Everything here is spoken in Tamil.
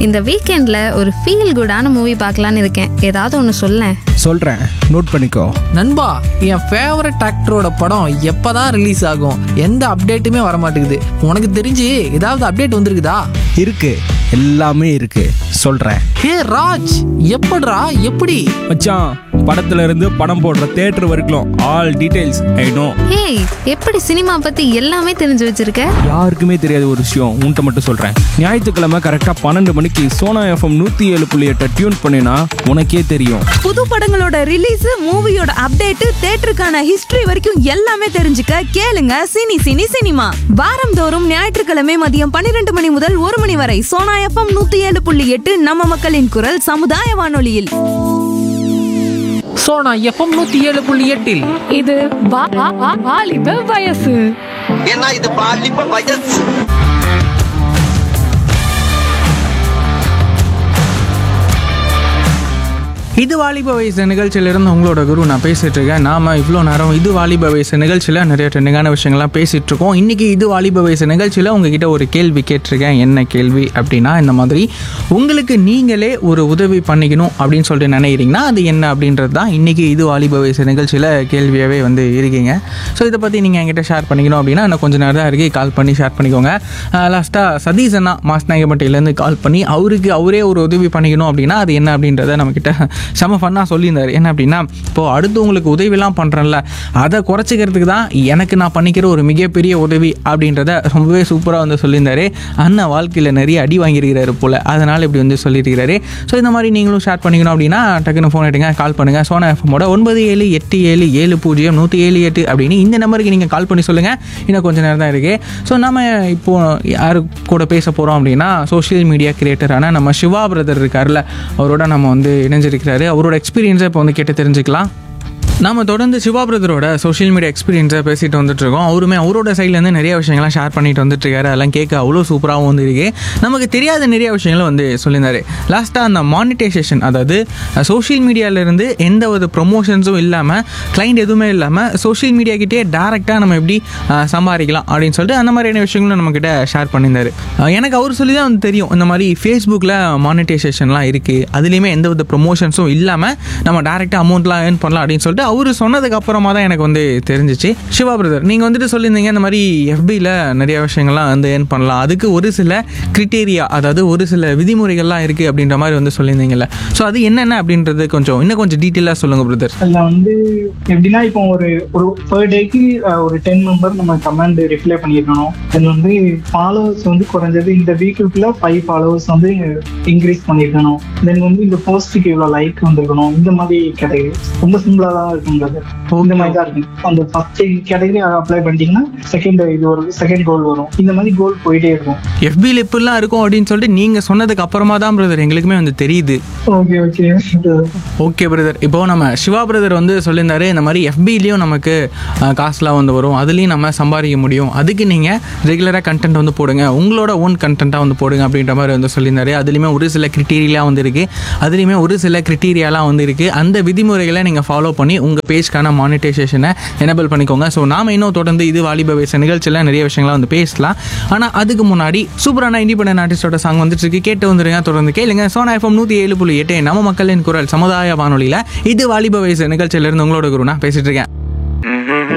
இந்த வீக்கெண்ட்ல ஒரு ஃபீல் குடான மூவி பார்க்கலான்னு இருக்கேன் ஏதாவது ஒன்று சொல்லேன் சொல்கிறேன் நோட் பண்ணிக்கோ நண்பா என் ஃபேவரட் ஆக்டரோட படம் எப்பதான் ரிலீஸ் ஆகும் எந்த அப்டேட்டுமே வர மாட்டேங்குது உனக்கு தெரிஞ்சு ஏதாவது அப்டேட் வந்திருக்குதா இருக்கு எல்லாமே இருக்கு சொல்கிறேன் ஹே ராஜ் எப்படிடா எப்படி மச்சான் படத்துல இருந்து படம் போடுற தேட்டர் வரைக்கும் all details I know hey எப்படி சினிமா பத்தி எல்லாமே தெரிஞ்சு வச்சிருக்க யாருக்குமே தெரியாத ஒரு விஷயம் உன்கிட்ட மட்டும் சொல்கிறேன் ஞாயிற்றுக்கிழமை கரெக்டாக பன்னெண்டு மணிக்கு சோனா எஃப்எம் நூற்றி ஏழு புள்ளி எட்டை டியூன் பண்ணினா உனக்கே தெரியும் புது படங்களோட ரிலீஸ் மூவியோட அப்டேட் தேட்டருக்கான ஹிஸ்டரி வரைக்கும் எல்லாமே தெரிஞ்சுக்க கேளுங்க சினி சினி சினிமா வாரந்தோறும் ஞாயிற்றுக்கிழமை மதியம் பன்னிரண்டு மணி முதல் ஒரு மணி வரை சோனா எஃப்எம் நூத்தி ஏழு புள்ளி எட்டு நம்ம மக்களின் குரல் சமுதாய வானொலியில் சோனா எஃப்எம் நூத்தி ஏழு புள்ளி எட்டில் இது வா- வா- வா- வாலிப வயசு ஏன்னா இது பாலிப்ப வயசு இது வாலிப வயசு நிகழ்ச்சியிலிருந்து உங்களோட குரு நான் பேசிட்டு இருக்கேன் நாம இவ்வளோ நேரம் இது வாலிப வயசு நிகழ்ச்சியில் நிறைய ட்ரெண்டிங்கான விஷயங்கள்லாம் பேசிட்டு இருக்கோம் இன்னைக்கு இது வாலிப வயசு நிகழ்ச்சியில் உங்ககிட்ட ஒரு கேள்வி கேட்டிருக்கேன் என்ன கேள்வி அப்படின்னா இந்த மாதிரி உங்களுக்கு நீங்களே ஒரு உதவி பண்ணிக்கணும் அப்படின்னு சொல்லிட்டு நினைக்கிறீங்கன்னா அது என்ன அப்படின்றது தான் இன்னைக்கு இது வாலிப வயசு நிகழ்ச்சியில் கேள்வியாகவே வந்து இருக்கீங்க ஸோ இதை பற்றி நீங்கள் என்கிட்ட ஷேர் பண்ணிக்கணும் அப்படின்னா இன்னும் கொஞ்சம் நேரம் தான் இருக்கு கால் பண்ணி ஷேர் பண்ணிக்கோங்க லாஸ்ட்டாக சதீஷ் அண்ணா மாஸ்நாயகப்பட்டியிலேருந்து கால் பண்ணி அவருக்கு அவரே ஒரு உதவி பண்ணிக்கணும் அப்படின்னா அது என்ன அப்படின்றத நம்மக்கிட்ட செம ஃபன்னாக சொல்லியிருந்தார் என்ன அப்படின்னா இப்போது அடுத்தவங்களுக்கு உதவிலாம் பண்ணுறேன்ல அதை குறைச்சிக்கிறதுக்கு தான் எனக்கு நான் பண்ணிக்கிற ஒரு மிகப்பெரிய உதவி அப்படின்றத ரொம்பவே சூப்பராக வந்து சொல்லியிருந்தாரு அண்ணன் வாழ்க்கையில் நிறைய அடி வாங்கியிருக்கிறாரு போல் அதனால் இப்படி வந்து சொல்லியிருக்கிறாரு ஸோ இந்த மாதிரி நீங்களும் ஷேர் பண்ணிக்கணும் அப்படின்னா டக்குன்னு ஃபோன் எடுங்க கால் பண்ணுங்கள் சோனா எஃப்எம்மோட ஒன்பது ஏழு எட்டு ஏழு ஏழு பூஜ்ஜியம் நூற்றி ஏழு எட்டு அப்படின்னு இந்த நம்பருக்கு நீங்கள் கால் பண்ணி சொல்லுங்கள் இன்னும் கொஞ்சம் நேரம் தான் இருக்குது ஸோ நம்ம இப்போ யாரு கூட பேச போகிறோம் அப்படின்னா சோஷியல் மீடியா கிரியேட்டரான நம்ம சிவா பிரதர் இருக்கார்ல அவரோட நம்ம வந்து இணைஞ்சிருக்கிறாரு அவரோட எக்ஸ்பீரியன்ஸை இப்போ வந்து கேட்டு தெரிஞ்சுக்கலாம் நாம தொடர்ந்து சிவா பிரதரோட சோஷியல் மீடியா எக்ஸ்பீரியன்ஸை பேசிட்டு வந்துட்டு இருக்கோம் அவருமே அவரோட சைட்லேருந்து நிறைய விஷயங்கள்லாம் ஷேர் பண்ணிட்டு வந்துட்டு இருக்காரு அதெல்லாம் கேட்க அவ்வளோ சூப்பராகவும் வந்து இருக்கு நமக்கு தெரியாத நிறைய விஷயங்களும் வந்து சொல்லியிருந்தாரு லாஸ்ட்டாக அந்த மானிட்டைசேஷன் அதாவது சோஷியல் மீடியாவிலேருந்து எந்த ஒரு ப்ரொமோஷன்ஸும் இல்லாமல் கிளைண்ட் எதுவுமே இல்லாமல் சோஷியல் மீடியா கிட்டே டேரெக்டாக நம்ம எப்படி அஹ், சம்பாதிக்கலாம் அப்படின்னு சொல்லிட்டு அந்த மாதிரியான விஷயங்களும் நம்மக்கிட்ட ஷேர் பண்ணியிருந்தாரு அஹ், எனக்கு அவர் சொல்லி தான் வந்து தெரியும் இந்த மாதிரி ஃபேஸ்புக்கில் மானிட்டைசேஷன்லாம் இருக்குது அதுலேயுமே எந்த வித ப்ரொமோஷன்ஸும் இல்லாமல் நம்ம டேரெக்டாக அமௌண்ட்லாம் ஏர்ன் பண்ணலாம் அப்படின்னு சொல்லிட்டு அவர் சொன்னதுக்கு அப்புறமா தான் எனக்கு வந்து தெரிஞ்சிச்சு சிவா பிரதர் நீங்கள் வந்துட்டு சொல்லியிருந்தீங்க இந்த மாதிரி எஃபியில் நிறைய விஷயங்கள்லாம் வந்து ஏர்ன் பண்ணலாம் அதுக்கு ஒரு சில கிரிட்டேரியா அதாவது ஒரு சில விதிமுறைகள்லாம் இருக்குது அப்படின்ற மாதிரி வந்து சொல்லியிருந்தீங்கல்ல ஸோ அது என்னென்ன அப்படின்றது கொஞ்சம் இன்னும் கொஞ்சம் டீட்டெயிலாக சொல்லுங்கள் பிரதர் அதுல வந்து எப்படின்னா இப்போ ஒரு ஒரு பர் டேக்கு ஒரு டென் மெம்பர் நம்ம கமெண்ட் ரிப்ளை பண்ணியிருக்கணும் தென் வந்து ஃபாலோவர்ஸ் வந்து குறைஞ்சது இந்த வீக்குக்குள்ள ஃபைவ் ஃபாலோவர்ஸ் வந்து இன்க்ரீஸ் பண்ணியிருக்கணும் தென் வந்து இந்த போஸ்ட்டுக்கு இவ்வளோ லைக் வந்திருக்கணும் இந்த மாதிரி கேட்டகரி ரொம்ப சிம்பிளா தான் இருக்குங்கிறது இந்த மாதிரி தான் இருக்கும் அந்த ஃபர்ஸ்ட் கேட்டகரி அப்ளை பண்ணிட்டீங்கன்னா செகண்ட் இது ஒரு செகண்ட் கோல் வரும் இந்த மாதிரி கோல் போயிட்டே இருக்கும் எஃபியில் இப்படிலாம் இருக்கும் அப்படின்னு சொல்லிட்டு நீங்கள் சொன்னதுக்கு அப்புறமா தான் பிரதர் எங்களுக்குமே வந்து தெரியுது ஓகே ஓகே ஓகே பிரதர் இப்போ நம்ம சிவா பிரதர் வந்து சொல்லியிருந்தாரு இந்த மாதிரி எஃபிலையும் நமக்கு அஹ், காசுலாம் வந்து வரும் அதுலேயும் நம்ம சம்பாதிக்க முடியும் அதுக்கு நீங்கள் ரெகுலராக கண்டென்ட் வந்து போடுங்க உங்களோட ஓன் கண்டென்ட்டாக வந்து போடுங்க அப்படின்ற மாதிரி வந்து சொல்லியிருந்தாரு அதுலேயுமே ஒரு சில கிரிட்டீரியா வந்து இருக்குது அதுலேயுமே ஒரு சில கிரிட்டீரியாலாம் வந்து இருக்குது அந்த விதிமுறைகளை நீங்கள் ஃபாலோ பண்ணி உங்கள் பேஜ்க்கான மானிட்டைசேஷனை எனேபிள் பண்ணிக்கோங்க ஸோ நாம இன்னும் தொடர்ந்து இது வாலிப வயசு நிகழ்ச்சியில் நிறைய விஷயங்கள்லாம் வந்து பேசலாம் ஆனால் அதுக்கு முன்னாடி சூப்பரான இண்டிபெண்டன்ட் ஆர்டிஸ்டோட சாங் வந்துட்டு இருக்கு கேட்டு வந்துருங்க தொடர்ந்து கேளுங்க சோனா எஃப்எம் நூற்றி ஏழு புள்ளி எட்டு நம்ம மக்களின் குரல் சமுதாய வானொலியில் இது வாலிப வயசு நிகழ்ச்சியிலிருந்து உங்களோட குரு நான் பேசிட்டு இருக்கேன்